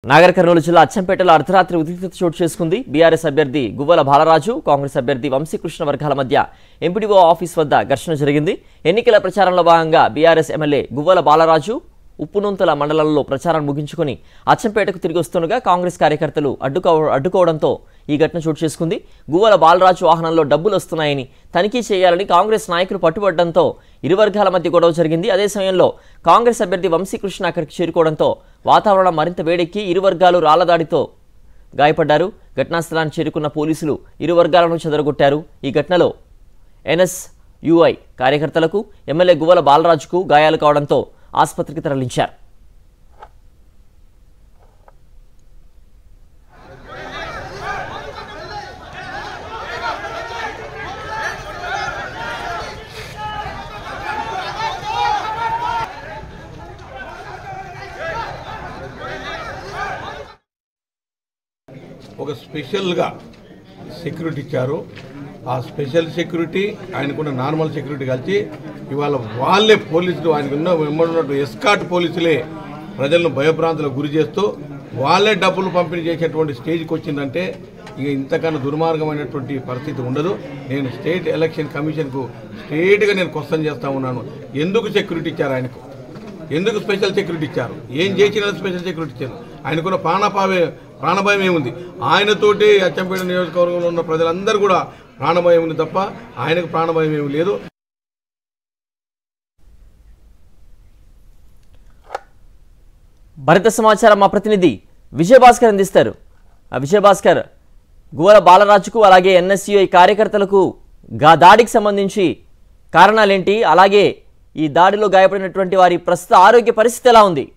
నాగర్ కర్నూలు జిల్లా అచ్చంపేటలో అర్ధరాత్రి ఉద్రిక్తత చోటు చేసుకుంది బీఆర్ఎస్ అభ్యర్థి గువ్వల బాలరాజు కాంగ్రెస్ అభ్యర్థి వంశీకృష్ణ వర్గాల మధ్య ఎంపీడీఓ ఆఫీస్ వద్ద ఘర్షణ జరిగింది ఎన్నికల ప్రచారంలో భాగంగా బీఆర్ఎస్ ఎమ్మెల్యే గువ్వల బాలరాజు ఉప్పునూంతల మండలంలో ప్రచారం ముగించుకొని అచ్చంపేటకు తిరిగి వస్తుండగా కాంగ్రెస్ కార్యకర్తలు అడ్డుకో అడ్డుకోవడంతో ఈ ఘటన చోటు చేసుకుంది గువ్వల బాలరాజు వాహనంలో డబ్బులు వస్తున్నాయని తనిఖీ చేయాలని కాంగ్రెస్ నాయకులు పట్టుబట్టడంతో ఇరు వర్గాల మధ్య గొడవ జరిగింది అదే సమయంలో కాంగ్రెస్ అభ్యర్థి వంశీకృష్ణ అక్కడికి చేరుకోవడంతో వాతావరణం మరింత వేడెక్కి ఇరు వర్గాలు రాళ్లదాడితో గాయపడ్డారు ఘటనాస్థలానికి చేరుకున్న పోలీసులు ఇరు వర్గాలను చెదరగొట్టారు ఈ ఘటనలో ఎన్ఎస్ యుఐ కార్యకర్తలకు ఎమ్మెల్యే గువ్వల బాలరాజుకు గాయాలు కావడంతో ఆసుపత్రికి తరలించారు ఒక స్పెషల్గా సెక్యూరిటీ ఇచ్చారు ఆ స్పెషల్ సెక్యూరిటీ ఆయనకున్న నార్మల్ సెక్యూరిటీ కలిసి ఇవాళ వాళ్ళే పోలీసులు ఆయనకున్న వెంబడినట్టు ఎస్కాట్ పోలీసులే ప్రజలను భయభ్రాంతులకు గురి చేస్తూ వాళ్ళే డబ్బులు పంపిణీ చేసేటువంటి స్టేజ్కి వచ్చిందంటే ఇక ఇంతకన్నా దుర్మార్గమైనటువంటి పరిస్థితి ఉండదు నేను స్టేట్ ఎలక్షన్ కమిషన్కు స్ట్రేట్గా నేను క్వశ్చన్ చేస్తా ఉన్నాను ఎందుకు సెక్యూరిటీ ఇచ్చారు ఆయనకు ఎందుకు స్పెషల్ సెక్యూరిటీ ఇచ్చారు ఏం చేసిన స్పెషల్ సెక్యూరిటీ ఇచ్చారు ఆయనకున్న ప్రాణపావే ప్రాణభయం ఏముంది ఆయనతోటి అచ్చంపేట నియోజకవర్గంలో ఉన్న ప్రజలందరూ కూడా ప్రాణభయం ఉంది తప్ప ఆయనకు ప్రాణభయం ఏమి లేదు భరిత సమాచారం మా ప్రతినిధి విజయభాస్కర్ అందిస్తారు ఆ విజయభాస్కర్ గువల బాలరాజుకు అలాగే ఎన్ఎస్యుఐ కార్యకర్తలకు గా దాడికి సంబంధించి కారణాలేంటి అలాగే ఈ దాడిలో గాయపడినటువంటి వారి ప్రస్తుత ఆరోగ్య పరిస్థితి ఎలా ఉంది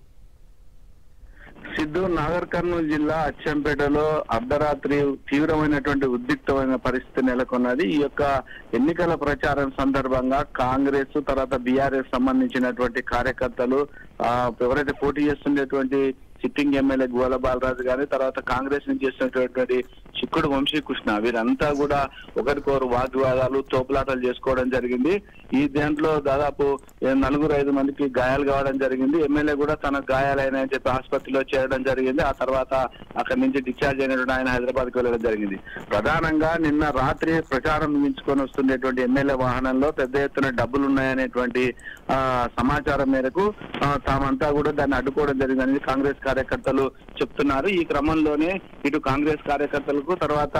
సిద్ధు నాగర్ కర్నూలు జిల్లా అచ్చంపేటలో అర్ధరాత్రి తీవ్రమైనటువంటి ఉద్రిక్తమైన పరిస్థితి నెలకొన్నది ఈ యొక్క ఎన్నికల ప్రచారం సందర్భంగా కాంగ్రెస్ తర్వాత బీఆర్ఎస్ సంబంధించినటువంటి కార్యకర్తలు ఆ, ఎవరైతే పోటీ చేస్తున్నటువంటి సిట్టింగ్ ఎమ్మెల్యే గోల బాలరాజు గాని తర్వాత కాంగ్రెస్ నుంచి చేస్తున్నటువంటి చిక్కుడు వంశీకృష్ణ వీరంతా కూడా ఒకరికొకరు వాగ్వివాదాలు తోపులాటలు చేసుకోవడం జరిగింది ఈ దాంట్లో దాదాపు ఏ నలుగురు ఐదు మందికి గాయాలు కావడం జరిగింది ఎమ్మెల్యే కూడా తన గాయాలైనాయని చెప్పి ఆసుపత్రిలో చేరడం జరిగింది ఆ తర్వాత అక్కడి నుంచి డిశ్చార్జ్ అయినటువంటి ఆయన హైదరాబాద్ కు వెళ్ళడం జరిగింది ప్రధానంగా నిన్న రాత్రి ప్రచారం ముగించుకొని వస్తున్నటువంటి ఎమ్మెల్యే వాహనంలో పెద్ద ఎత్తున డబ్బులు ఉన్నాయనేటువంటి ఆ, సమాచారం మేరకు ఆ, తామంతా కూడా దాన్ని అడ్డుకోవడం జరిగిందని కాంగ్రెస్ కార్యకర్తలు చెప్తున్నారు ఈ క్రమంలోనే ఇటు కాంగ్రెస్ కార్యకర్తలకు తర్వాత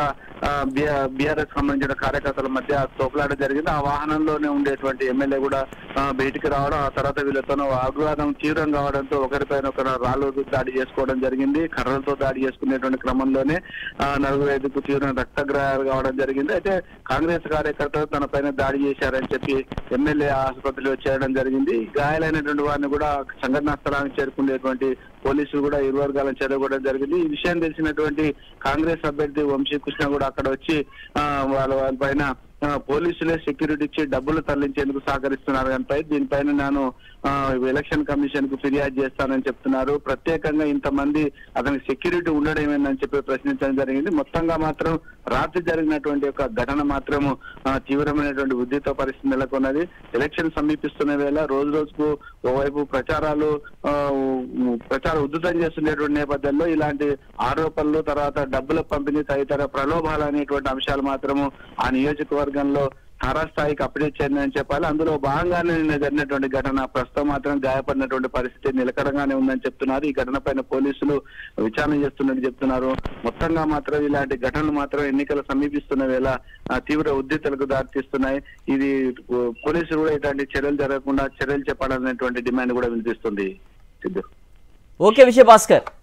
బీఆర్ఎస్ సంబంధించిన కార్యకర్తల మధ్య తోపులాట జరిగింది ఆ వాహనంలోనే ఉండేటువంటి ఎమ్మెల్యే కూడా ఆ, బయటికి రావడం ఆ తర్వాత వీళ్ళతో వాగ్వాదం తీవ్రం కావడంతో ఒకరిపైన ఒకరు రాళ్ళు దాడి చేసుకోవడం జరిగింది కర్రలతో దాడి చేసుకునేటువంటి క్రమంలోనే ఆ, నలుగురు ఐదుకు తీవ్ర రక్తగ్రాయాలు కావడం జరిగింది అయితే కాంగ్రెస్ కార్యకర్తలు తన పైన దాడి చేశారని చెప్పి ఎమ్మెల్యే ఆసుపత్రిలో చేరడం జరిగింది గాయాలైనటువంటి వారిని కూడా సంఘటనా స్థలానికి చేరుకునేటువంటి పోలీసులు కూడా ఇరు వర్గాలను చేరగొట్టడం జరిగింది ఈ విషయం తెలిసినటువంటి కాంగ్రెస్ అభ్యర్థి వంశీకృష్ణ కూడా అక్కడ వచ్చి ఆ, వాళ్ళ వాళ్ళ పైన ఆ, పోలీసులే సెక్యూరిటీ ఇచ్చి డబ్బులు తరలించేందుకు సహకరిస్తున్నారు దానిపై దీనిపైన నేను ఆ, ఎలక్షన్ కమిషన్ కు ఫిర్యాదు చేస్తానని చెప్తున్నారు ప్రత్యేకంగా ఇంతమంది అతనికి సెక్యూరిటీ ఉండడం ఏందని చెప్పి ప్రశ్నించడం జరిగింది మొత్తంగా మాత్రం రాత్రి జరిగినటువంటి యొక్క ఘటన మాత్రం ఆ, తీవ్రమైనటువంటి ఉద్రిక్త పరిస్థితి నెలకొన్నది ఎలక్షన్ సమీపిస్తున్న వేళ రోజు రోజుకు ఓవైపు ప్రచారాలు ఆ, ఉ- ప్రచారం ఉధృతం చేస్తున్నటువంటి నేపథ్యంలో ఇలాంటి ఆరోపణలు తర్వాత డబ్బుల పంపిణీ తదితర ప్రలోభాలు అనేటువంటి అంశాలు మాత్రము ఆ నియోజకవర్గంలో తారాస్థాయికి అప్డేట్ చెందని చెప్పాలి అందులో భాగంగానే నిన్న జరిగినటువంటి ఘటన ప్రస్తుతం మాత్రం గాయపడినటువంటి పరిస్థితి నిలకడంగానే ఉందని చెప్తున్నారు ఈ ఘటన పైన పోలీసులు విచారణ చేస్తున్నట్టు చెప్తున్నారు మొత్తంగా మాత్రం ఇలాంటి ఘటనలు మాత్రం ఎన్నికలు సమీపిస్తున్న వేళ ఆ, తీవ్ర ఉద్రిక్తలకు దారితీస్తున్నాయి ఇది ఉ, పోలీసులు కూడా ఇలాంటి చర్యలు జరగకుండా చర్యలు చెప్పాలనేటువంటి డిమాండ్ కూడా వినిపిస్తుంది సిద్ధు ఓకే విజయభాస్కర్